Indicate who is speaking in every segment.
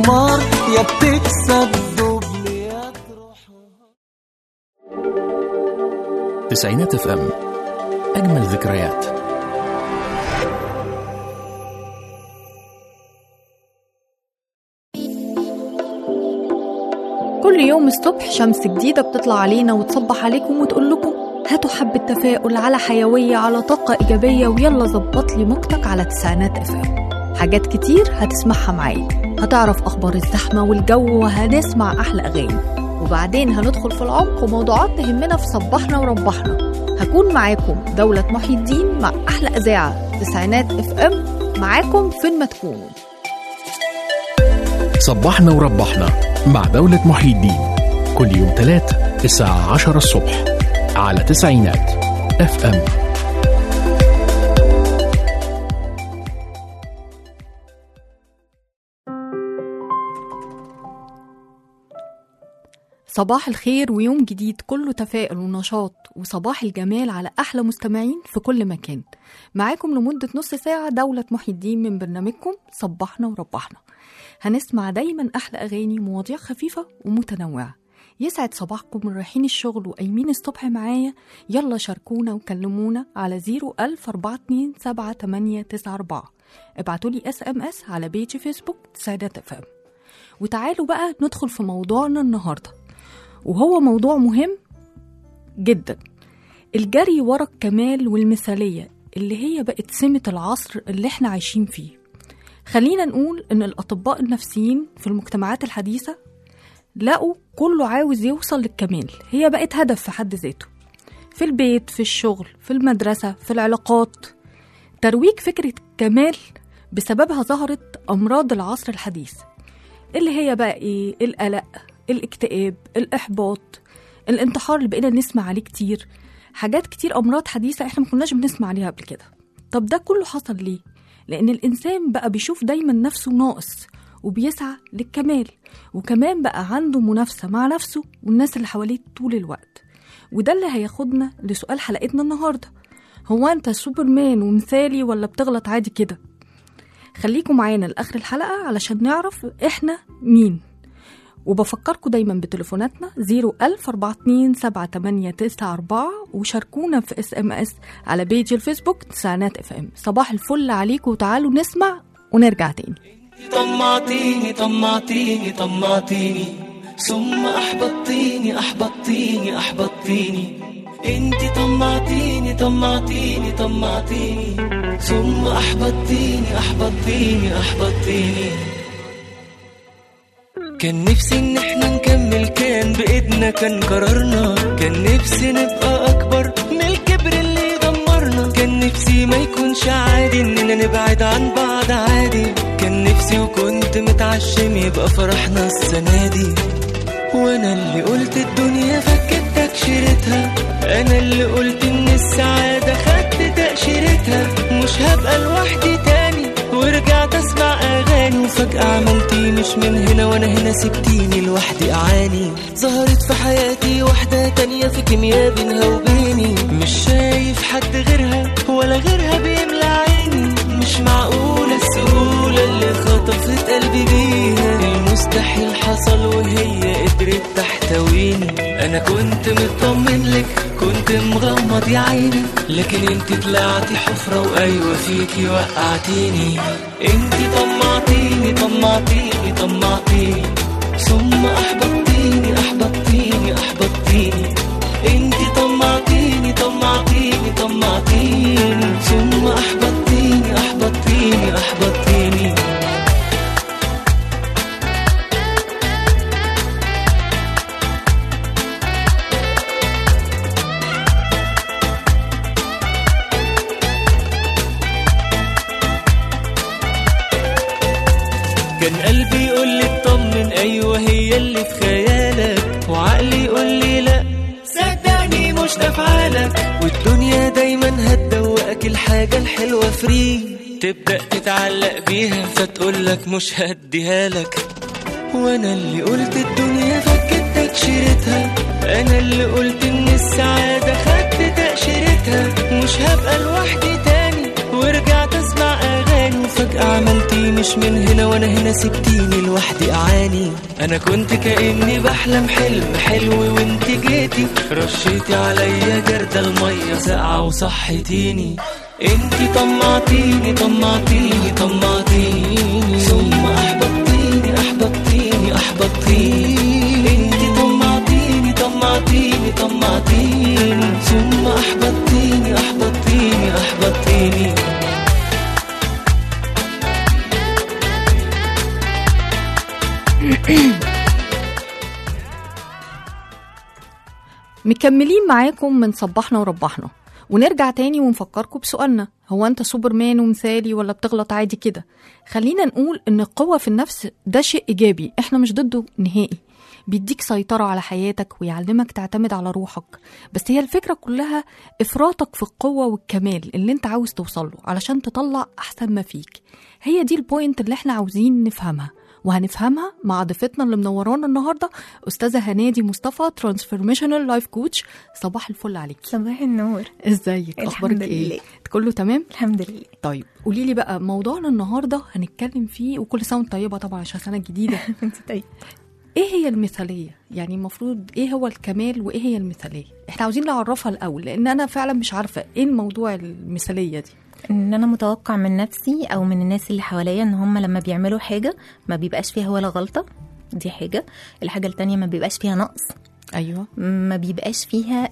Speaker 1: قمار يا بتكسب دبل يا تروح
Speaker 2: تسعينات اف ام أجمل ذكريات
Speaker 3: كل يوم الصبح شمس جديدة بتطلع علينا وتصبح عليكم وتقول لكم هاتوا حبة تفاؤل على حيوية على طاقة إيجابية ويلا ظبط لي موجتك على تسعينات اف ام حاجات كتير هتسمعها معايا هتعرف أخبار الزحمة والجو وهنسمع أحلى أغاني وبعدين هندخل في العمق وموضوعات تهمنا في صبحنا وربحنا هكون معاكم دولة محي الدين مع أحلى إذاعة تسعينات اف ام معاكم فين ما تكونوا
Speaker 2: صبحنا وربحنا مع دولة محي الدين كل يوم تلات الساعة عشرة الصبح على تسعينات اف ام
Speaker 3: صباح الخير ويوم جديد كله تفاؤل ونشاط وصباح الجمال على أحلى مستمعين في كل مكان معاكم لمدة نص ساعة دولة محي الدين من برنامجكم صبحنا وربحنا هنسمع دايما أحلى أغاني مواضيع خفيفة ومتنوعة يسعد صباحكم من رايحين الشغل وقايمين الصبح معايا يلا شاركونا وكلمونا على 010427894 ابعتولي اس ام اس على بيجي فيسبوك تسعيدات اف ام وتعالوا بقى ندخل في موضوعنا النهارده وهو موضوع مهم جدا الجري ورا الكمال والمثالية اللي هي بقت سمة العصر اللي احنا عايشين فيه خلينا نقول ان الاطباء النفسيين في المجتمعات الحديثة لقوا كله عاوز يوصل للكمال هي بقت هدف في حد ذاته في البيت في الشغل في المدرسة في العلاقات ترويج فكرة الكمال بسببها ظهرت أمراض العصر الحديث اللي هي بقى إيه القلق الاكتئاب الإحباط الانتحار اللي بقينا نسمع عليه كتير حاجات كتير أمراض حديثة إحنا ما كناش بنسمع عليها قبل كده طب ده كله حصل ليه؟ لأن الإنسان بقى بيشوف دايما نفسه ناقص وبيسعى للكمال وكمان بقى عنده منافسة مع نفسه والناس اللي حواليه طول الوقت وده اللي هياخدنا لسؤال حلقتنا النهاردة هو أنت سوبرمان ومثالي ولا بتغلط عادي كده؟ خليكم معانا لآخر الحلقة علشان نعرف إحنا مين وبفكركم دايما بتليفوناتنا 010427894 وشاركونا في اس ام اس على بيج الفيسبوك تسعينات اف ام صباح الفل عليكم وتعالوا نسمع ونرجع تاني
Speaker 1: طمعتيني طمعتيني طمعتيني ثم احبطتيني احبطتيني احبطتيني انتي طمعتيني طمعتيني طمعتيني ثم احبطتيني احبطتيني احبطتيني كان نفسي ان احنا نكمل كان بايدنا كان قرارنا كان نفسي نبقى اكبر من الكبر اللي دمرنا كان نفسي ما يكونش عادي اننا نبعد عن بعض عادي كان نفسي وكنت متعشم يبقى فرحنا السنه دي وانا اللي قلت الدنيا فكت تكشيرتها انا اللي قلت ان السعاده خدت تاشيرتها مش هبقى لوحدي تاني ورجعت اسمع اغاني وفجاه عملتي مش من هنا وانا هنا سبتيني لوحدي اعاني ظهرت في حياتي واحده تانية في كيمياء بينها وبيني مش شايف حد غيرها ولا غيرها بيملى عيني مش معقوله السهوله اللي خطفت قلبي بيها المستحيل حصل وهي قدرت تحتويني انا كنت مطمن لك كنت مغمض يا عيني لكن انت طلعتي حفرة وايوه فيكي وقعتيني انت طمعتيني طمعتيني طمعتيني ثم احبطتيني احبطتيني احبطتيني انت طمعتيني طمعتيني طمعتيني ثم احبطتيني احبطتيني احبطتيني كان قلبي يقول لي اطمن ايوه هي اللي في خيالك وعقلي يقول لي لا صدقني مش افعالك والدنيا دايما هتدوقك الحاجه الحلوه فري تبدا تتعلق بيها فتقول لك مش هديها لك وانا اللي قلت الدنيا فكت تكشيرتها انا اللي قلت ان السعاده خدت تاشيرتها مش هبقى لوحدي تاني ورجعت اسمع اغاني وفجاه فجأة عملتي مش من هنا وانا هنا سبتيني لوحدي اعاني انا كنت كأني بحلم حلم حلو وانت جيتي رشيتي عليا جرد المية ساقعة وصحتيني انتي طمعتيني طمعتيني طمعتيني ثم احبطتيني احبطتيني احبطتيني انتي طمعتيني طمعتيني طمعتيني ثم احبطتيني احبطتيني احبطتيني
Speaker 3: مكملين معاكم من صبحنا وربحنا ونرجع تاني ونفكركم بسؤالنا هو انت سوبرمان ومثالي ولا بتغلط عادي كده خلينا نقول ان القوة في النفس ده شيء ايجابي احنا مش ضده نهائي بيديك سيطرة على حياتك ويعلمك تعتمد على روحك بس هي الفكرة كلها افراطك في القوة والكمال اللي انت عاوز توصله علشان تطلع احسن ما فيك هي دي البوينت اللي احنا عاوزين نفهمها وهنفهمها مع ضيفتنا اللي منورانا النهارده استاذه هنادي مصطفى ترانسفورميشنال لايف كوتش صباح الفل عليكي
Speaker 4: صباح النور
Speaker 3: ازيك
Speaker 4: الحمد
Speaker 3: اخبارك ايه
Speaker 4: لله.
Speaker 3: كله تمام
Speaker 4: الحمد لله
Speaker 3: طيب قولي لي بقى موضوعنا النهارده هنتكلم فيه وكل سنه وانت طيبه طبعا عشان سنه جديده
Speaker 4: انت طيب
Speaker 3: ايه هي المثاليه يعني المفروض ايه هو الكمال وايه هي المثاليه احنا عاوزين نعرفها الاول لان انا فعلا مش عارفه ايه الموضوع المثاليه دي
Speaker 4: ان انا متوقع من نفسي او من الناس اللي حواليا ان هم لما بيعملوا حاجه ما بيبقاش فيها ولا غلطه دي حاجه الحاجه التانية ما بيبقاش فيها نقص
Speaker 3: ايوه
Speaker 4: ما بيبقاش فيها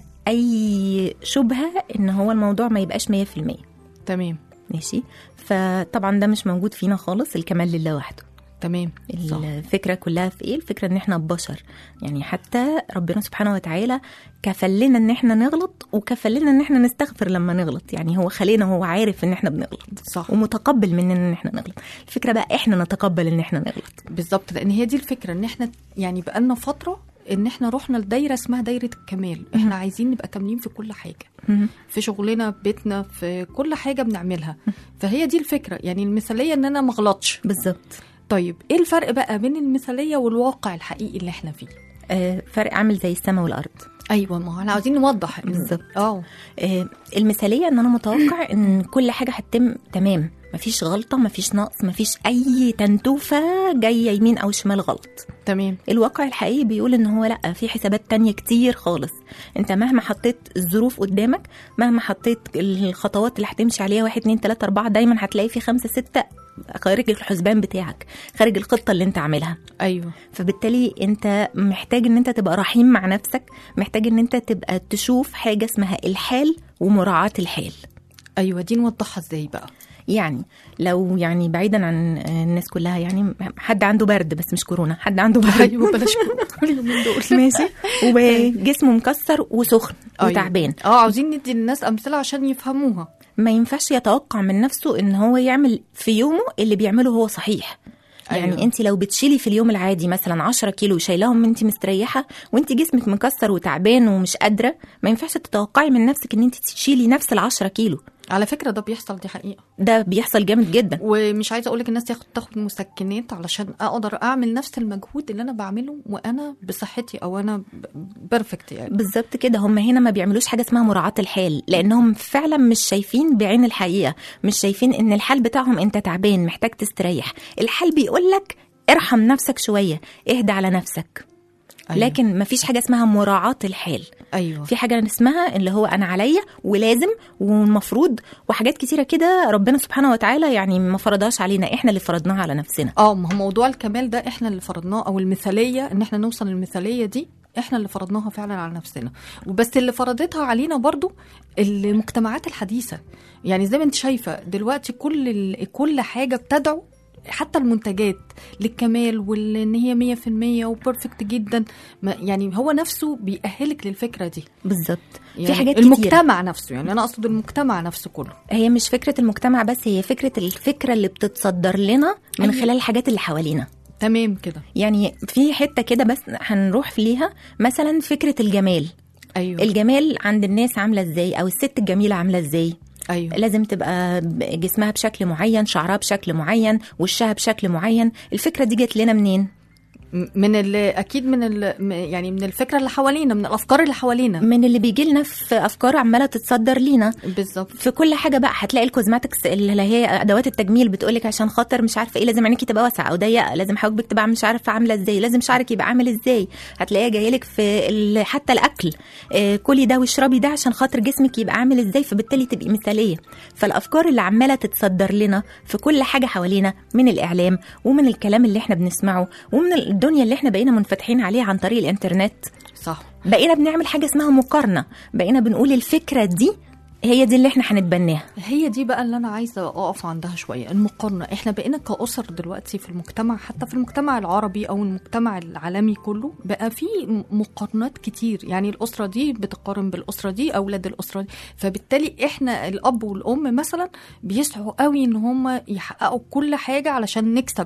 Speaker 4: اي شبهه ان هو الموضوع ما يبقاش 100%
Speaker 3: تمام
Speaker 4: ماشي فطبعا ده مش موجود فينا خالص الكمال لله وحده
Speaker 3: تمام صح
Speaker 4: الفكره كلها في ايه الفكره ان احنا بشر يعني حتى ربنا سبحانه وتعالى كفل لنا ان احنا نغلط وكفل لنا ان احنا نستغفر لما نغلط يعني هو خلينا هو عارف ان احنا بنغلط
Speaker 3: صح
Speaker 4: ومتقبل مننا ان احنا نغلط الفكره بقى احنا نتقبل ان احنا نغلط
Speaker 3: بالظبط لان هي دي الفكره ان احنا يعني بقالنا فتره ان احنا رحنا لدايره اسمها دايره الكمال احنا عايزين نبقى كاملين في كل حاجه في شغلنا في بيتنا في كل حاجه بنعملها فهي دي الفكره يعني المثاليه ان انا ما اغلطش
Speaker 4: بالظبط
Speaker 3: طيب ايه الفرق بقى بين المثاليه والواقع الحقيقي اللي احنا فيه
Speaker 4: آه فرق عامل زي السماء والارض
Speaker 3: ايوه ما هو احنا عاوزين نوضح إنه-
Speaker 4: بالظبط.
Speaker 3: اه
Speaker 4: آه المثاليه ان انا متوقع ان كل حاجه هتتم تمام مفيش غلطه مفيش نقص مفيش اي تنتوفه جايه يمين او شمال غلط
Speaker 3: تمام
Speaker 4: الواقع الحقيقي بيقول ان هو لا في حسابات تانية كتير خالص انت مهما حطيت الظروف قدامك مهما حطيت الخطوات اللي هتمشي عليها واحد اتنين تلاتة اربعة دايما هتلاقي في خمسة ستة خارج الحسبان بتاعك خارج الخطة اللي انت عاملها
Speaker 3: ايوه
Speaker 4: فبالتالي انت محتاج ان انت تبقى رحيم مع نفسك محتاج ان انت تبقى تشوف حاجة اسمها الحال ومراعاة الحال
Speaker 3: ايوه دي نوضحها ازاي بقى
Speaker 4: يعني لو يعني بعيدا عن الناس كلها يعني حد عنده برد بس مش كورونا حد عنده برد
Speaker 3: ايوه بلاش كل اليومين دول
Speaker 4: ماشي وجسمه مكسر وسخن
Speaker 3: أيوة.
Speaker 4: وتعبان
Speaker 3: اه عاوزين ندي للناس امثله عشان يفهموها
Speaker 4: ما ينفعش يتوقع من نفسه ان هو يعمل في يومه اللي بيعمله هو صحيح يعني
Speaker 3: أيوة.
Speaker 4: أيوة. انت لو بتشيلي في اليوم العادي مثلا 10 كيلو شايلاهم انت مستريحه وانت جسمك مكسر وتعبان ومش قادره ما ينفعش تتوقعي من نفسك ان انت تشيلي نفس ال 10 كيلو
Speaker 3: على فكره ده بيحصل دي حقيقه
Speaker 4: ده بيحصل جامد جدا
Speaker 3: ومش عايزه اقول لك الناس تاخد تاخد مسكنات علشان اقدر اعمل نفس المجهود اللي انا بعمله وانا بصحتي او انا بيرفكت يعني
Speaker 4: بالظبط كده هم هنا ما بيعملوش حاجه اسمها مراعاه الحال لانهم فعلا مش شايفين بعين الحقيقه مش شايفين ان الحال بتاعهم انت تعبان محتاج تستريح الحال بيقول لك ارحم نفسك شويه اهدى على نفسك
Speaker 3: أيوة.
Speaker 4: لكن ما فيش حاجه اسمها مراعاه الحال
Speaker 3: ايوه
Speaker 4: في حاجه اسمها اللي هو انا عليا ولازم والمفروض وحاجات كتيره كده ربنا سبحانه وتعالى يعني ما فرضهاش علينا احنا اللي فرضناها على نفسنا
Speaker 3: اه ما هو موضوع الكمال ده احنا اللي فرضناه او المثاليه ان احنا نوصل للمثاليه دي احنا اللي فرضناها فعلا على نفسنا وبس اللي فرضتها علينا برضو المجتمعات الحديثه يعني زي ما انت شايفه دلوقتي كل ال- كل حاجه بتدعو حتى المنتجات للكمال وان هي 100% وبرفكت جدا ما- يعني هو نفسه بيأهلك للفكره دي
Speaker 4: بالظبط
Speaker 3: يعني
Speaker 4: في حاجات كتير
Speaker 3: المجتمع نفسه يعني انا اقصد المجتمع نفسه كله
Speaker 4: هي مش فكره المجتمع بس هي فكره الفكره اللي بتتصدر لنا من
Speaker 3: أيوة.
Speaker 4: خلال الحاجات اللي حوالينا
Speaker 3: تمام كده
Speaker 4: يعني في حته كده بس هنروح ليها مثلا فكره الجمال
Speaker 3: ايوه
Speaker 4: الجمال عند الناس عامله ازاي او الست الجميله عامله ازاي
Speaker 3: ايوه
Speaker 4: لازم تبقى ب- جسمها بشكل معين شعرها بشكل معين وشها بشكل معين الفكره دي جت لنا منين
Speaker 3: م- من ال... اكيد من ال... م- يعني من الفكره اللي حوالينا من الافكار اللي حوالينا
Speaker 4: من اللي بيجي لنا في افكار عماله تتصدر لينا
Speaker 3: بالظبط
Speaker 4: في كل حاجه بقى هتلاقي الكوزماتكس اللي هي ادوات التجميل بتقولك عشان خاطر مش عارفه ايه لازم عينيكي تبقى واسعه او ضيقه لازم حواجبك تبقى مش عارفه عامله ازاي لازم شعرك يبقى عامل ازاي هتلاقيها جايلك في ال- حتى الاكل آه كلي ده واشربي ده عشان خاطر جسمك يبقى عامل ازاي فبالتالي تبقي مثاليه فالافكار اللي عماله تتصدر لنا في كل حاجه حوالينا من الاعلام ومن الكلام اللي احنا بنسمعه ومن الدنيا اللي احنا بقينا منفتحين عليها عن طريق الانترنت
Speaker 3: صح
Speaker 4: بقينا بنعمل حاجه اسمها مقارنه بقينا بنقول الفكره دي هي دي اللي احنا هنتبناها
Speaker 3: هي دي بقى اللي انا عايزه اقف عندها شويه المقارنه احنا بقينا كاسر دلوقتي في المجتمع حتى في المجتمع العربي او المجتمع العالمي كله بقى في م- مقارنات كتير يعني الاسره دي بتقارن بالاسره دي اولاد الاسره دي فبالتالي احنا الاب والام مثلا بيسعوا قوي ان هم يحققوا كل حاجه علشان نكسب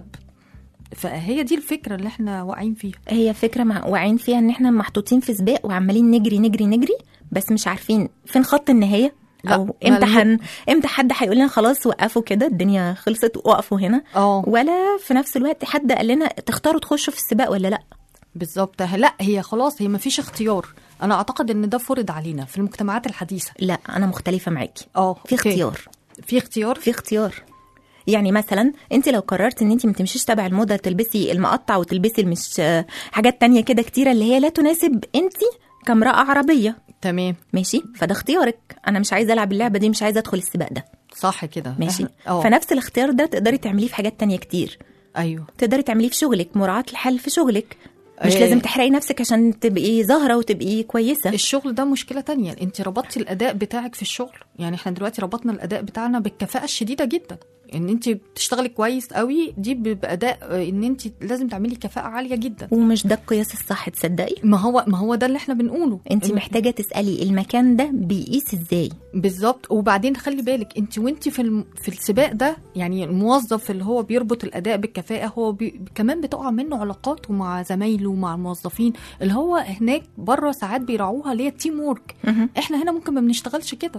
Speaker 3: فهي دي الفكره اللي احنا واقعين فيها
Speaker 4: هي فكره مع واعيين فيها ان احنا محطوطين في سباق وعمالين نجري نجري نجري بس مش عارفين فين خط النهايه
Speaker 3: لا،
Speaker 4: او
Speaker 3: ما
Speaker 4: امتى
Speaker 3: الم-
Speaker 4: حن... امتى حد هيقول لنا خلاص وقفوا كده الدنيا خلصت وقفوا هنا
Speaker 3: اه
Speaker 4: ولا في نفس الوقت حد قال لنا تختاروا تخشوا في السباق ولا لا
Speaker 3: بالظبط لا هي خلاص هي ما فيش اختيار انا اعتقد ان ده فرض علينا في المجتمعات الحديثه
Speaker 4: لا انا مختلفه معاكي
Speaker 3: اه
Speaker 4: في
Speaker 3: أوكي.
Speaker 4: اختيار
Speaker 3: في اختيار
Speaker 4: في اختيار يعني مثلا انت لو قررت ان انت ما تمشيش تبع الموضه تلبسي المقطع وتلبسي المش حاجات تانية كده كتيره اللي هي لا تناسب انت كامراه عربيه
Speaker 3: تمام
Speaker 4: ماشي فده اختيارك انا مش عايزه العب اللعبه دي مش عايزه ادخل السباق ده
Speaker 3: صح كده
Speaker 4: ماشي
Speaker 3: إحنا- اه
Speaker 4: فنفس الاختيار ده تقدري تعمليه في حاجات تانية كتير
Speaker 3: ايوه
Speaker 4: تقدري تعمليه في شغلك مراعاه الحل في شغلك مش
Speaker 3: إيه.
Speaker 4: لازم تحرقي نفسك عشان تبقي ظاهره وتبقي كويسه
Speaker 3: الشغل ده مشكله تانية انت ربطتي الاداء بتاعك في الشغل يعني احنا دلوقتي ربطنا الاداء بتاعنا بالكفاءه الشديده جدا ان انت بتشتغلي كويس قوي دي باداء آه، ان انت لازم تعملي كفاءه عاليه جدا
Speaker 4: ومش ده القياس الصح تصدقي
Speaker 3: ما هو ما هو ده اللي احنا بنقوله
Speaker 4: انت
Speaker 3: إن-
Speaker 4: محتاجه تسالي المكان ده بيقيس ازاي
Speaker 3: بالظبط وبعدين خلي بالك انت وانت في الم... في السباق ده يعني الموظف اللي هو بيربط الاداء بالكفاءه هو بي... كمان بتقع منه علاقاته مع زمايله ومع الموظفين اللي هو هناك بره ساعات بيراعوها اللي هي التيم وورك
Speaker 4: مهم.
Speaker 3: احنا هنا ممكن ما بنشتغلش كده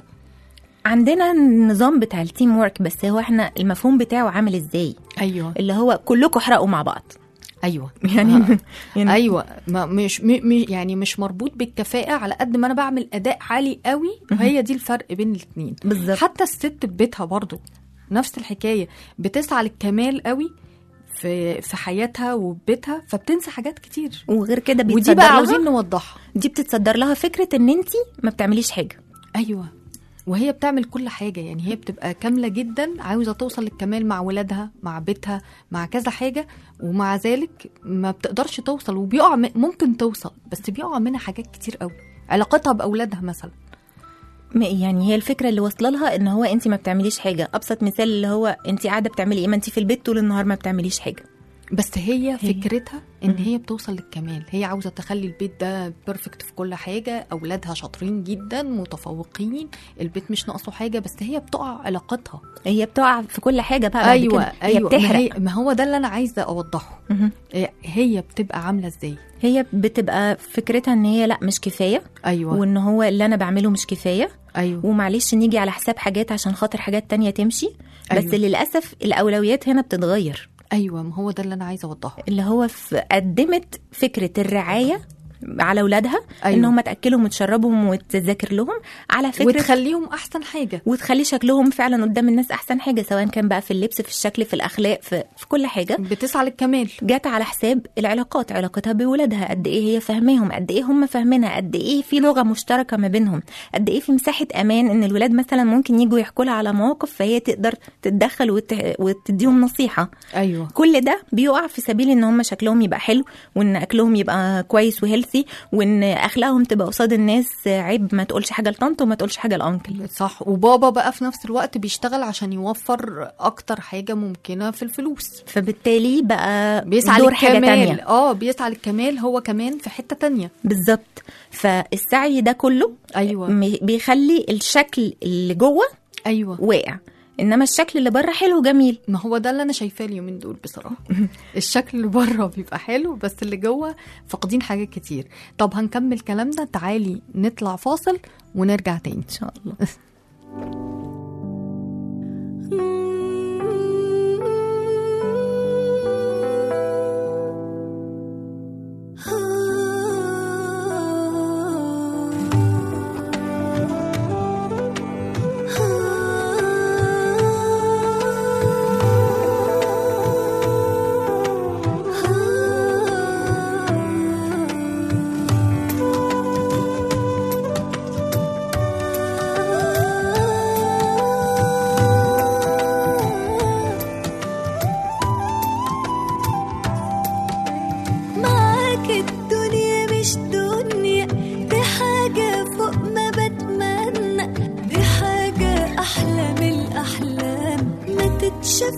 Speaker 4: عندنا النظام بتاع التيم ورك بس هو احنا المفهوم بتاعه عامل ازاي
Speaker 3: ايوه
Speaker 4: اللي هو كلكم احرقوا مع بعض
Speaker 3: ايوه
Speaker 4: يعني, يعني
Speaker 3: ايوه ما مش م... م... يعني مش مربوط بالكفاءه على قد ما انا بعمل اداء عالي قوي وهي دي الفرق بين الاثنين
Speaker 4: بالظبط
Speaker 3: حتى الست في بيتها برضو نفس الحكايه بتسعى للكمال قوي في في حياتها وبيتها فبتنسى حاجات كتير
Speaker 4: وغير كده
Speaker 3: ودي
Speaker 4: بيتصدر
Speaker 3: بقى
Speaker 4: لها
Speaker 3: عاوزين نوضحها
Speaker 4: دي بتتصدر لها فكره ان انت ما بتعمليش حاجه
Speaker 3: ايوه وهي بتعمل كل حاجه يعني هي بتبقى كامله جدا عاوزه توصل للكمال مع ولادها مع بيتها مع كذا حاجه ومع ذلك ما بتقدرش توصل وبيقع م- ممكن توصل بس بيقع منها حاجات كتير قوي علاقتها باولادها مثلا
Speaker 4: م- يعني هي الفكره اللي واصله لها ان هو انت ما بتعمليش حاجه ابسط مثال اللي هو انت قاعده بتعملي ايه ما انت في البيت طول النهار ما بتعمليش حاجه
Speaker 3: بس هي,
Speaker 4: هي.
Speaker 3: فكرتها ان
Speaker 4: مم.
Speaker 3: هي بتوصل للكمال هي عاوزه تخلي البيت ده بيرفكت في كل حاجه اولادها شاطرين جدا متفوقين البيت مش ناقصه حاجه بس هي بتقع علاقتها
Speaker 4: هي بتقع في كل حاجه بقى بعد
Speaker 3: ايوه
Speaker 4: كده.
Speaker 3: ايوه
Speaker 4: هي
Speaker 3: ما,
Speaker 4: بتحرق
Speaker 3: هي ما هو ده اللي انا عايزه اوضحه
Speaker 4: مهم.
Speaker 3: إيه، هي بتبقى عامله ازاي
Speaker 4: هي بتبقى فكرتها ان هي لا مش كفايه
Speaker 3: ايوه
Speaker 4: وان هو اللي انا بعمله مش كفايه
Speaker 3: ايوه
Speaker 4: ومعلش نيجي على حساب حاجات عشان خاطر حاجات تانية تمشي بس
Speaker 3: أيوة.
Speaker 4: للاسف الاولويات هنا بتتغير
Speaker 3: ايوه ما هو ده اللي انا عايزه اوضحه
Speaker 4: اللي هو في قدمت فكره الرعايه على اولادها
Speaker 3: أيوة.
Speaker 4: ان هم تاكلهم وتشربهم وتذاكر لهم على فكره
Speaker 3: وتخليهم احسن حاجه
Speaker 4: وتخلي شكلهم فعلا قدام الناس احسن حاجه سواء كان بقى في اللبس في الشكل في الاخلاق في, في كل حاجه
Speaker 3: بتسعى للكمال
Speaker 4: جت على حساب العلاقات علاقتها بولادها قد ايه هي فاهماهم قد ايه هم فاهمينها قد ايه في لغه مشتركه ما بينهم قد ايه في مساحه امان ان الولاد مثلا ممكن يجوا يحكوا لها على مواقف فهي تقدر تتدخل وت... وتديهم نصيحه
Speaker 3: ايوه
Speaker 4: كل ده بيقع في سبيل ان هم شكلهم يبقى حلو وان اكلهم يبقى كويس وهيلثي وان اخلاقهم تبقى قصاد الناس عيب ما تقولش حاجه لطنط وما تقولش حاجه لانكل
Speaker 3: صح وبابا بقى في نفس الوقت بيشتغل عشان يوفر اكتر حاجه ممكنه في الفلوس
Speaker 4: فبالتالي بقى
Speaker 3: بيسعى
Speaker 4: دور حاجه
Speaker 3: للكمال
Speaker 4: تانية
Speaker 3: اه بيسعى للكمال هو كمان في حته تانية
Speaker 4: بالظبط فالسعي ده كله
Speaker 3: ايوه
Speaker 4: م- بيخلي الشكل اللي جوه
Speaker 3: ايوه
Speaker 4: واقع انما الشكل اللي بره حلو وجميل
Speaker 3: ما هو ده اللي انا شايفاه اليومين دول بصراحه الشكل اللي بره بيبقى حلو بس اللي جوه فاقدين حاجات كتير طب هنكمل كلامنا تعالي نطلع فاصل ونرجع تاني
Speaker 4: ان شاء الله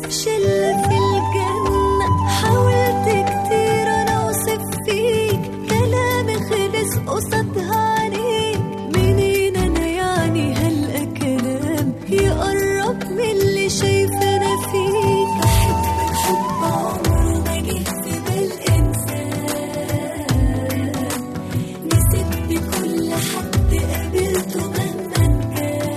Speaker 5: شلة في الجنة حاولت كتير أنا أوصف فيك كلامي خلص قصادها عليك منين أنا يعني هلقى كلام يقرب من اللي شايفة أنا فيك بحبك حب عمره ما جه في بال إنسان نسيت بكل حد قابلته مهما كان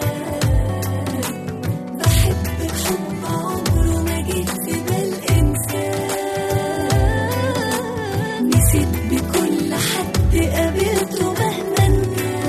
Speaker 5: بحبك حب عمره ما جه في بال إنسان نسيت بكل حد قابلته مهما كان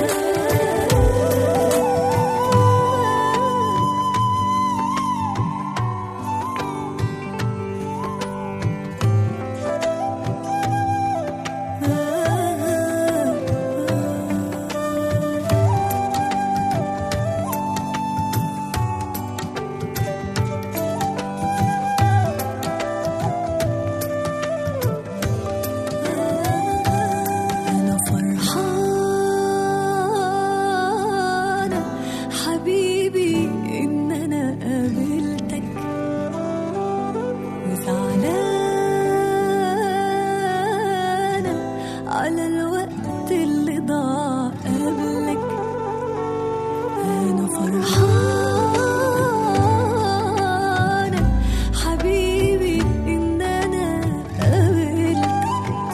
Speaker 5: أنا فرحانة حبيبي إن أنا قابلتك وزعلانة على الوقت اللي ضاع قبلك أنا فرحانة حبيبي إن أنا قابلتك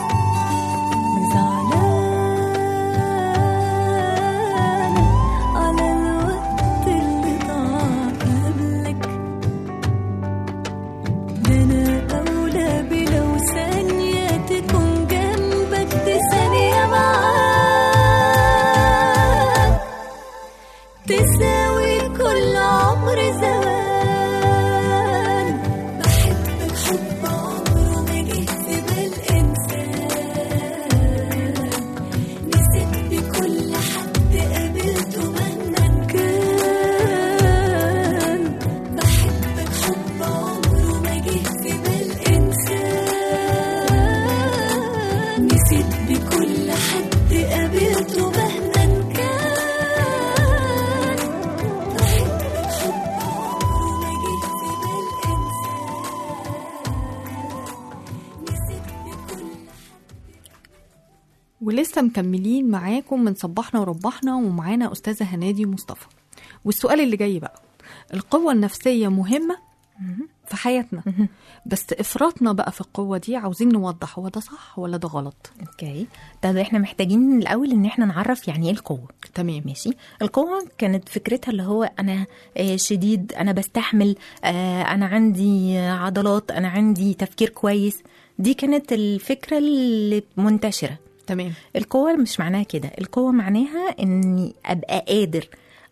Speaker 5: زعلانة على الوقت اللي ضاع قبلك ده أنا أولى بلو ثانية تكون جنبك دي ثانية معاك تساوي كل عمر زمان بحبك حب عمره ما جه في بال إنسان نسيت بكل حد قابلته مهما كان بحبك حب عمره ما جه في بال إنسان نسيت بكل حد قابلته مهما كان بحبك حب عمره ما جه في بال إنسان نسيت بكل
Speaker 3: ولسه مكملين معاكم من صبحنا وربحنا ومعانا أستاذة هنادي مصطفى والسؤال اللي جاي بقى القوة النفسية مهمة في حياتنا بس إفراطنا بقى في القوة دي عاوزين نوضح هو ده صح ولا ده غلط
Speaker 4: اوكي طب احنا محتاجين الاول ان احنا نعرف يعني ايه القوه
Speaker 3: تمام
Speaker 4: ماشي القوة كانت فكرتها اللي هو أنا آه، شديد أنا بستحمل آه، أنا عندي آه، عضلات أنا عندي تفكير كويس دي كانت الفكرة اللي منتشرة
Speaker 3: تمام
Speaker 4: القوة مش معناها كده القوة معناها إني أبقى قادر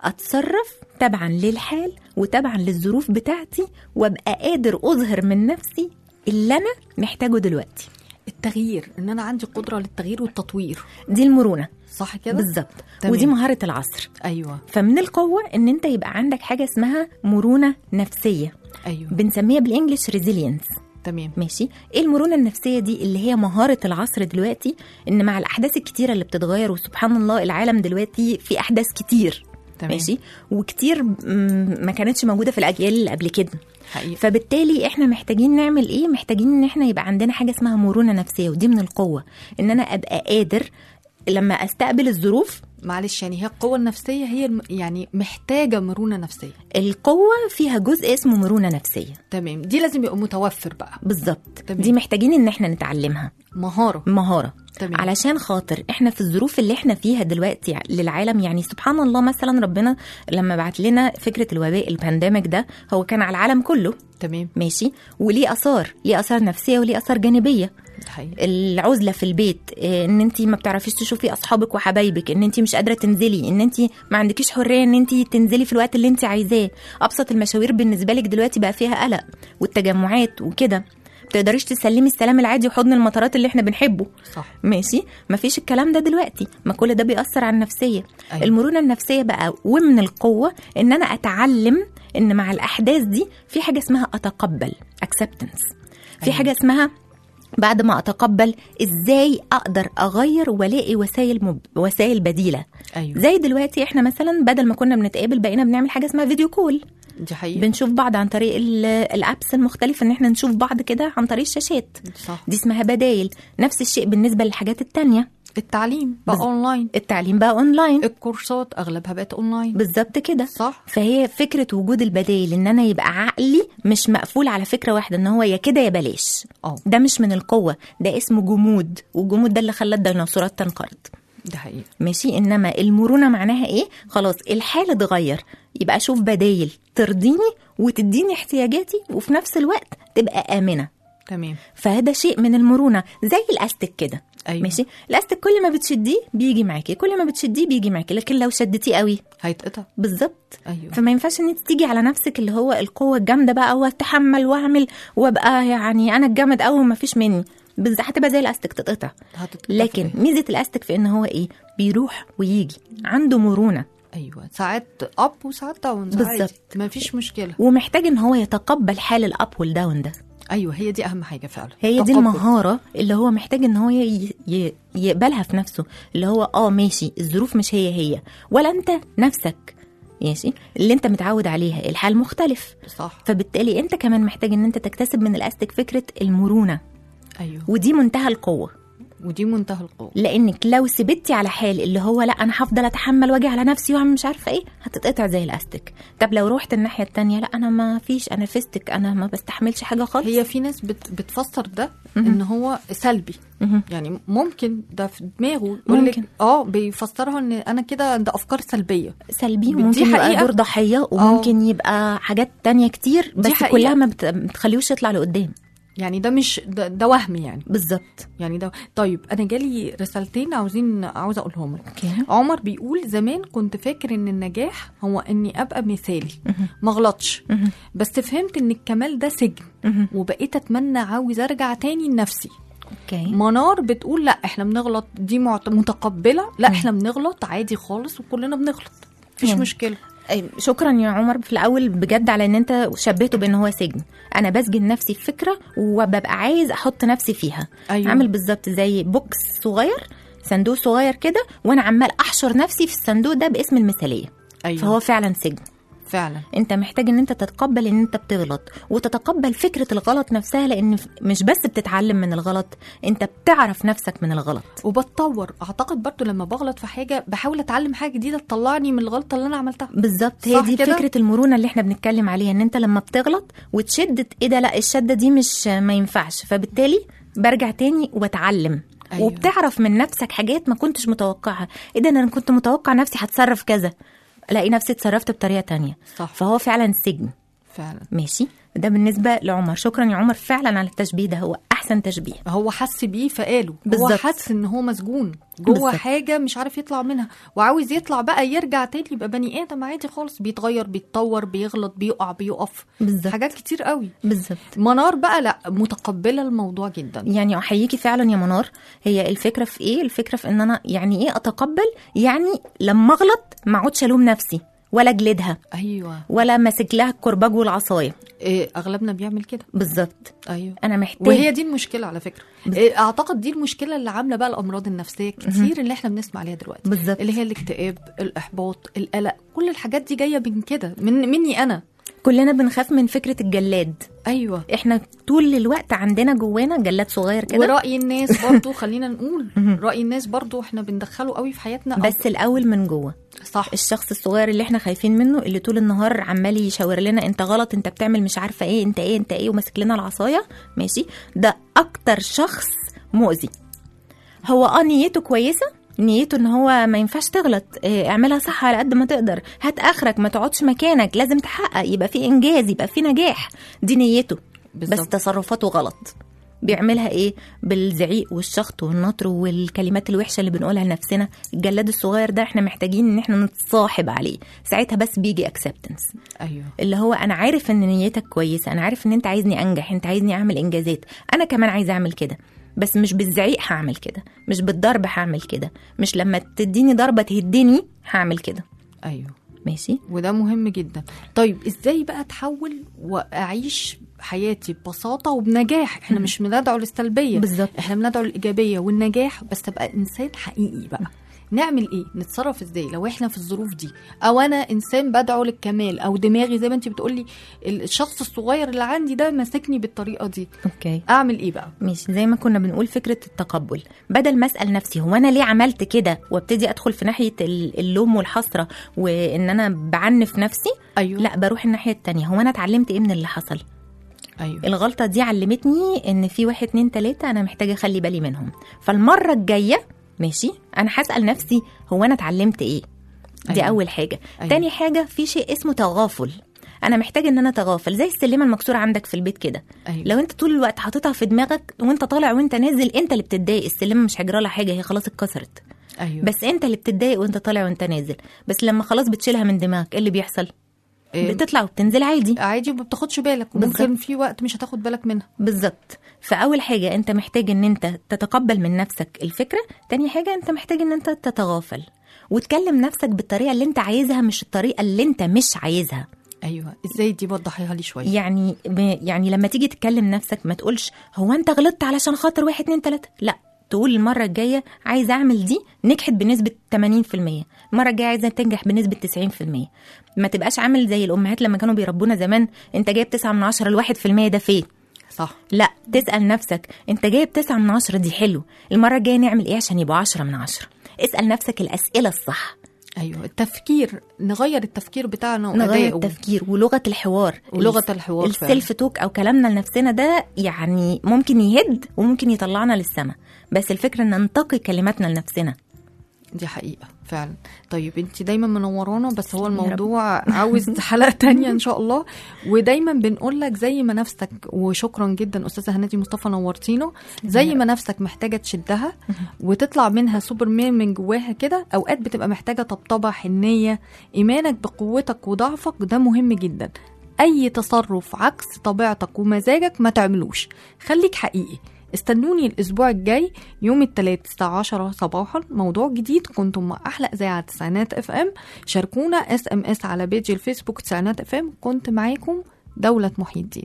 Speaker 4: أتصرف تبعا للحال وتبعا للظروف بتاعتي وأبقى قادر أظهر من نفسي اللي أنا محتاجه دلوقتي
Speaker 3: التغيير ان انا عندي قدرة للتغيير والتطوير
Speaker 4: دي المرونة
Speaker 3: صح كده
Speaker 4: بالظبط
Speaker 3: تمام.
Speaker 4: ودي مهارة العصر
Speaker 3: ايوه
Speaker 4: فمن القوة ان انت يبقى عندك حاجة اسمها مرونة نفسية
Speaker 3: ايوه
Speaker 4: بنسميها بالانجلش ريزيلينس
Speaker 3: تمام
Speaker 4: ماشي ايه المرونة النفسية دي اللي هي مهارة العصر دلوقتي ان مع الاحداث الكتيرة اللي بتتغير وسبحان الله العالم دلوقتي في احداث كتير
Speaker 3: تمام.
Speaker 4: ماشي وكتير م- ما كانتش موجودة في الاجيال اللي قبل كده
Speaker 3: حقيقي
Speaker 4: فبالتالي احنا محتاجين نعمل ايه محتاجين ان احنا يبقى عندنا حاجة اسمها مرونة نفسية ودي من القوة ان انا ابقى قادر لما استقبل الظروف
Speaker 3: معلش يعني هي القوة النفسية هي الم... يعني محتاجة مرونة نفسية
Speaker 4: القوة فيها جزء اسمه مرونة نفسية
Speaker 3: تمام دي لازم يبقى متوفر بقى
Speaker 4: بالظبط
Speaker 3: تمام.
Speaker 4: دي محتاجين ان احنا نتعلمها
Speaker 3: مهارة
Speaker 4: مهارة
Speaker 3: تمام.
Speaker 4: علشان خاطر احنا في الظروف اللي احنا فيها دلوقتي للعالم يعني سبحان الله مثلا ربنا لما بعت لنا فكرة الوباء البانديميك ده هو كان على العالم كله
Speaker 3: تمام
Speaker 4: ماشي وليه اثار ليه اثار نفسيه وليه اثار جانبيه
Speaker 3: ده حقيقي
Speaker 4: العزله في البيت إيه، ان انت ما بتعرفيش تشوفي اصحابك وحبايبك ان انت مش قادره تنزلي ان انت ما عندكيش حريه ان انت تنزلي في الوقت اللي انت عايزاه ابسط المشاوير بالنسبه لك دلوقتي بقى فيها قلق والتجمعات وكده بتقدريش تسلمي السلام العادي وحضن المطارات اللي احنا بنحبه
Speaker 3: صح
Speaker 4: ماشي مفيش الكلام ده دلوقتي ما كل ده بيأثر على النفسية
Speaker 3: أيوة.
Speaker 4: أيوة. المرونة النفسية بقى ومن القوة ان انا اتعلم ان مع الاحداث دي في حاجة اسمها اتقبل acceptance في
Speaker 3: أيوة.
Speaker 4: حاجة اسمها بعد ما اتقبل ازاي اقدر اغير والاقي وسائل مب... وسائل بديله
Speaker 3: ايوه
Speaker 4: زي دلوقتي احنا مثلا بدل ما كنا بنتقابل بقينا بنعمل حاجه اسمها فيديو كول
Speaker 3: دي حقيقة
Speaker 4: بنشوف بعض عن طريق ال- الابس المختلفه ان احنا نشوف بعض كده عن طريق الشاشات
Speaker 3: صح
Speaker 4: دي اسمها بدايل نفس الشيء بالنسبه للحاجات التانية
Speaker 3: التعليم بقى
Speaker 4: بز-
Speaker 3: اونلاين
Speaker 4: التعليم بقى اونلاين
Speaker 3: الكورسات اغلبها بقت اونلاين
Speaker 4: بالظبط كده
Speaker 3: صح
Speaker 4: فهي فكره وجود البدايل ان انا يبقى عقلي مش مقفول على فكره واحده ان هو يا كده يا بلاش
Speaker 3: اه
Speaker 4: ده مش من القوه ده اسمه جمود والجمود ده اللي خلى الديناصورات تنقرض
Speaker 3: دي حقيقة
Speaker 4: ماشي انما المرونه معناها ايه خلاص الحال اتغير يبقى اشوف بدايل ترضيني وتديني احتياجاتي وفي نفس الوقت تبقى امنه
Speaker 3: تمام
Speaker 4: فهذا شيء من المرونه زي الاستك كده
Speaker 3: أيوة.
Speaker 4: ماشي الاستك كل ما بتشديه بيجي معاكي كل ما بتشديه بيجي معاكي لكن لو شدتيه قوي
Speaker 3: هيتقطع
Speaker 4: بالظبط
Speaker 3: ايوه
Speaker 4: فما ينفعش ان انت تيجي على نفسك اللي هو القوه الجامده بقى واتحمل واعمل وابقى يعني انا الجامد قوي وما فيش مني بس هتبقى زي الاستك تتقطع
Speaker 3: هتتقطع
Speaker 4: لكن ميزه الاستك في ان هو ايه بيروح ويجي عنده مرونه
Speaker 3: ايوه ساعات اب وساعات داون
Speaker 4: بالظبط.
Speaker 3: ما فيش مشكله
Speaker 4: ومحتاج ان هو يتقبل حال الاب والداون ده
Speaker 3: ايوه هي دي اهم حاجه فعلا
Speaker 4: هي دي
Speaker 3: تقبل.
Speaker 4: المهاره اللي هو محتاج ان هو ي... ي... يقبلها في نفسه اللي هو اه ماشي الظروف مش هي هي ولا انت نفسك ماشي اللي انت متعود عليها الحال مختلف
Speaker 3: صح
Speaker 4: فبالتالي انت كمان محتاج ان انت تكتسب من الاستك فكره المرونه
Speaker 3: ايوه
Speaker 4: ودي منتهى القوه
Speaker 3: ودي منتهى القوه
Speaker 4: لانك لو سبتي على حال اللي هو لا انا هفضل اتحمل واجي على نفسي واعمل مش عارفه ايه هتتقطع زي الاستك طب لو روحت الناحيه التانية لا انا ما فيش انا فيستك انا ما بستحملش حاجه خالص
Speaker 3: هي في ناس بت بتفسر ده
Speaker 4: مهم.
Speaker 3: ان هو سلبي
Speaker 4: مهم.
Speaker 3: يعني ممكن ده في دماغه يقول لك
Speaker 4: ممكن.
Speaker 3: اه بيفسرها ان انا كده ده افكار سلبيه
Speaker 4: سلبي
Speaker 3: دي
Speaker 4: وممكن يبقى
Speaker 3: حقيقة.
Speaker 4: دور ضحيه وممكن يبقى حاجات تانية كتير بس
Speaker 3: حقيقة.
Speaker 4: كلها ما بت- ما بتخليهوش يطلع لقدام
Speaker 3: يعني ده مش ده, ده وهم يعني
Speaker 4: بالظبط
Speaker 3: يعني ده طيب انا جالي رسالتين عاوزين عاوزه اقولهم لك
Speaker 4: اوكي
Speaker 3: عمر بيقول زمان كنت فاكر ان النجاح هو اني ابقى مثالي ما غلطش
Speaker 4: مهم.
Speaker 3: بس فهمت ان الكمال ده سجن
Speaker 4: مهم.
Speaker 3: وبقيت اتمنى عاوز ارجع تاني لنفسي
Speaker 4: اوكي
Speaker 3: منار بتقول لا احنا بنغلط دي معت- متقبله لا
Speaker 4: مم.
Speaker 3: احنا بنغلط عادي خالص وكلنا بنغلط مفيش
Speaker 4: مم.
Speaker 3: مشكله
Speaker 4: أي- شكرا يا عمر في الاول بجد على ان انت شبهته بان هو سجن انا بسجن نفسي في فكره وببقى عايز احط نفسي فيها
Speaker 3: ايوه
Speaker 4: عامل بالظبط زي بوكس صغير صندوق صغير كده وانا عمال احشر نفسي في الصندوق ده باسم المثاليه
Speaker 3: ايوه
Speaker 4: فهو فعلا سجن
Speaker 3: فعلا
Speaker 4: انت محتاج ان انت تتقبل ان انت بتغلط وتتقبل فكره الغلط نفسها لان ف- مش بس بتتعلم من الغلط انت بتعرف نفسك من الغلط
Speaker 3: وبتطور اعتقد برضو لما بغلط في حاجه بحاول اتعلم حاجه جديده تطلعني من الغلطه اللي انا عملتها
Speaker 4: بالظبط هي
Speaker 3: صح
Speaker 4: دي
Speaker 3: كده؟
Speaker 4: فكره المرونه اللي احنا بنتكلم عليها ان انت لما بتغلط وتشد ايه ده لا الشده دي مش ما ينفعش فبالتالي برجع تاني وبتعلم
Speaker 3: أيوة.
Speaker 4: أيوة. وبتعرف من نفسك حاجات ما كنتش متوقعها ايه ده انا كنت متوقع نفسي هتصرف كذا الاقي نفسي اتصرفت بطريقه تانية
Speaker 3: صح
Speaker 4: فهو فعلا سجن
Speaker 3: فعلا
Speaker 4: ماشي ده بالنسبه لعمر شكرا يا عمر فعلا على التشبيه ده هو احسن تشبيه
Speaker 3: هو حس بيه فقاله هو
Speaker 4: بالظبط.
Speaker 3: حس ان هو مسجون جوه
Speaker 4: بالظبط.
Speaker 3: حاجه مش عارف يطلع منها وعاوز يطلع بقى يرجع تاني يبقى بني ادم عادي خالص بيتغير بيتطور بيغلط بيقع بيقف
Speaker 4: بالظبط
Speaker 3: حاجات كتير قوي
Speaker 4: بالظبط
Speaker 3: منار بقى لا متقبله الموضوع جدا
Speaker 4: يعني احييكي فعلا يا منار هي الفكره في ايه الفكره في ان انا يعني ايه اتقبل يعني لما اغلط ما اقعدش الوم نفسي ولا اجلدها
Speaker 3: ايوه
Speaker 4: ولا ماسك لها الكرباج والعصايه
Speaker 3: إيه اغلبنا بيعمل كده
Speaker 4: بالظبط
Speaker 3: ايوه
Speaker 4: انا محتاج
Speaker 3: وهي دي المشكله على فكره إيه اعتقد دي المشكله اللي عامله بقى الامراض النفسيه كتير اللي احنا بنسمع عليها دلوقتي
Speaker 4: بالظبط
Speaker 3: اللي هي الاكتئاب الاحباط القلق كل الحاجات دي جايه من كده من مني انا
Speaker 4: كلنا بنخاف من فكره الجلاد
Speaker 3: ايوه
Speaker 4: احنا طول الوقت عندنا جوانا جلاد صغير كده
Speaker 3: ورأي الناس برضو خلينا نقول رأي الناس برضو احنا بندخله قوي في حياتنا أو-
Speaker 4: بس الاول من جوه
Speaker 3: صح
Speaker 4: الشخص الصغير اللي احنا خايفين منه اللي طول النهار عمال يشاور لنا انت غلط انت بتعمل مش عارفه ايه انت ايه انت ايه وماسك لنا العصايه ماشي ده اكتر شخص مؤذي هو اه نيته كويسه نيته ان هو ما ينفعش تغلط اه، اعملها صح على قد ما تقدر هات اخرك ما تقعدش مكانك لازم تحقق يبقى في انجاز يبقى في نجاح دي نيته بس
Speaker 3: بالظبط.
Speaker 4: تصرفاته غلط بيعملها ايه بالزعيق والشخط والنطر والكلمات الوحشه اللي بنقولها لنفسنا الجلاد الصغير ده احنا محتاجين ان احنا نتصاحب عليه ساعتها بس بيجي اكسبتنس
Speaker 3: ايوه
Speaker 4: اللي هو انا عارف ان نيتك كويسه انا عارف ان انت عايزني انجح انت عايزني اعمل انجازات انا كمان عايزه اعمل كده بس مش بالزعيق هعمل كده مش بالضرب هعمل كده مش لما تديني ضربه تهدني هعمل كده
Speaker 3: ايوه
Speaker 4: ماشي
Speaker 3: وده مهم جدا طيب ازاي بقى اتحول واعيش حياتي ببساطه وبنجاح احنا مش بندعو للسلبيه
Speaker 4: بالظبط
Speaker 3: احنا بندعو للايجابيه والنجاح بس ابقى انسان حقيقي بقى نعمل ايه نتصرف ازاي لو احنا في الظروف دي او انا انسان بدعو للكمال او دماغي زي ما انت بتقولي الشخص الصغير اللي عندي ده ماسكني بالطريقه دي
Speaker 4: اوكي
Speaker 3: اعمل ايه بقى
Speaker 4: مش زي ما كنا بنقول فكرة التقبل بدل ما أسأل نفسي هو أنا ليه عملت كده وابتدي أدخل في ناحية ال- اللوم والحسرة وإن أنا بعنف نفسي
Speaker 3: ايوه
Speaker 4: لا بروح الناحية التانية هو أنا اتعلمت إيه من اللي حصل
Speaker 3: ايوه
Speaker 4: الغلطة دي علمتني إن في واحد اتنين تلاتة أنا محتاجة أخلي بالي منهم فالمرة الجاية ماشي أنا هسأل نفسي هو أنا اتعلمت إيه دي
Speaker 3: أيوة.
Speaker 4: أول حاجة
Speaker 3: أيوة.
Speaker 4: تاني حاجة في شيء اسمه تغافل أنا محتاجة إن أنا أتغافل زي السلمة المكسورة عندك في البيت كده
Speaker 3: ايوه
Speaker 4: لو انت طول الوقت حاططها في دماغك وانت طالع وانت نازل انت اللي بتتضايق السلمه مش هيجرى لها حاجه هي خلاص اتكسرت
Speaker 3: ايوه
Speaker 4: بس انت اللي بتتضايق وانت طالع وانت نازل بس لما خلاص بتشيلها من دماغك ايه اللي بيحصل
Speaker 3: إيه؟
Speaker 4: بتطلع وبتنزل عادي
Speaker 3: عادي وما بتاخدش بالك وممكن
Speaker 4: بالظبط.
Speaker 3: في وقت مش هتاخد بالك منها
Speaker 4: بالظبط فاول حاجه انت محتاج ان انت تتقبل من نفسك الفكره تاني حاجه انت محتاج ان انت تتغافل وتكلم نفسك بالطريقه اللي انت عايزها مش الطريقه اللي انت مش عايزها
Speaker 3: ايوه ازاي دي وضحيها لي شويه
Speaker 4: يعني ب- يعني لما تيجي تكلم نفسك ما تقولش هو انت غلطت علشان خاطر واحد اتنين تلاته لا تقول المرة الجاية عايزة أعمل دي نجحت بنسبة 80% المرة الجاية عايزة تنجح بنسبة 90% ما تبقاش عامل زي الأمهات لما كانوا بيربونا زمان أنت جايب 9 من 10 الواحد في المية ده فين
Speaker 3: صح
Speaker 4: لا تسأل نفسك أنت جايب 9 من 10 دي حلو المرة الجاية نعمل إيه عشان يبقوا 10 من 10 اسأل نفسك الأسئلة الصح
Speaker 3: ايوه التفكير نغير التفكير بتاعنا
Speaker 4: نغير
Speaker 3: وأدائه.
Speaker 4: التفكير ولغة الحوار
Speaker 3: ولغة الحوار فعلا.
Speaker 4: السيلف توك او كلامنا لنفسنا ده يعني ممكن يهد وممكن يطلعنا للسما بس الفكرة ان ننتقي كلماتنا لنفسنا
Speaker 3: دي حقيقة فعلا طيب انت دايما منورانا بس هو
Speaker 4: يا رب.
Speaker 3: الموضوع عاوز حلقة تانية ان شاء الله ودايما بنقول لك زي ما نفسك وشكرا جدا استاذة هنادي مصطفى نورتينا زي ما نفسك محتاجة تشدها وتطلع منها سوبر مان من جواها كده اوقات بتبقى محتاجة طبطبة حنية ايمانك بقوتك وضعفك ده مهم جدا اي تصرف عكس طبيعتك ومزاجك ما تعملوش خليك حقيقي استنوني الاسبوع الجاي يوم الثلاث الساعه 10 صباحا موضوع جديد كنتم مع احلى اذاعه تسعينات اف ام شاركونا اس ام اس على بيج الفيسبوك تسعينات اف ام كنت معاكم دوله محي الدين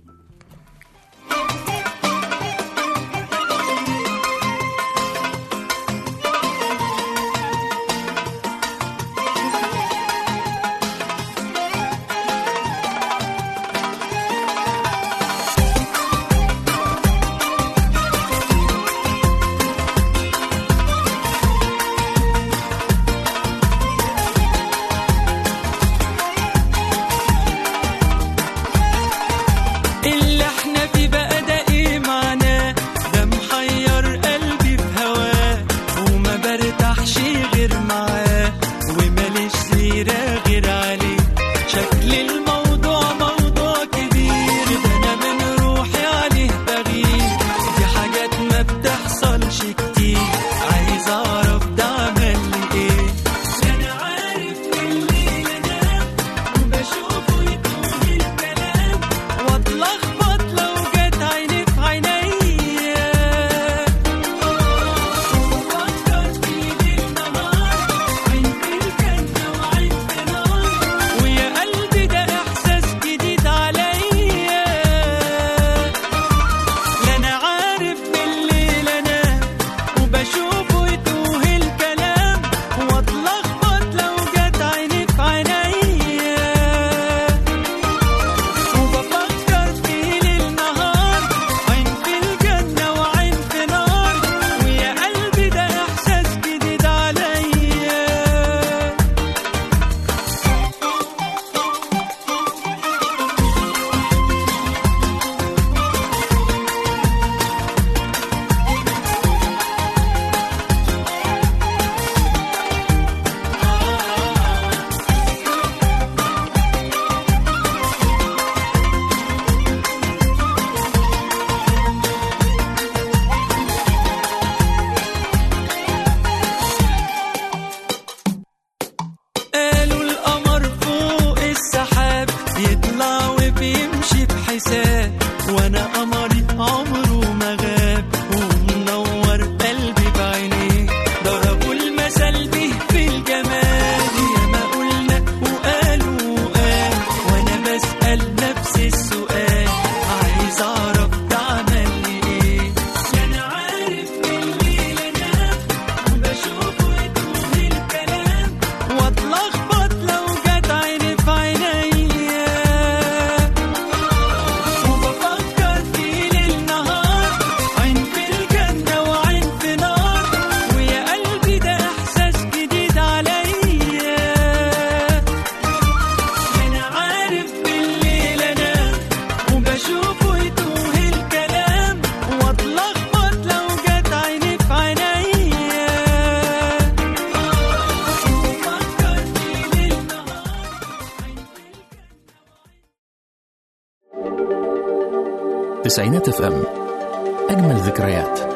Speaker 2: تسعينات اف ام أجمل ذكريات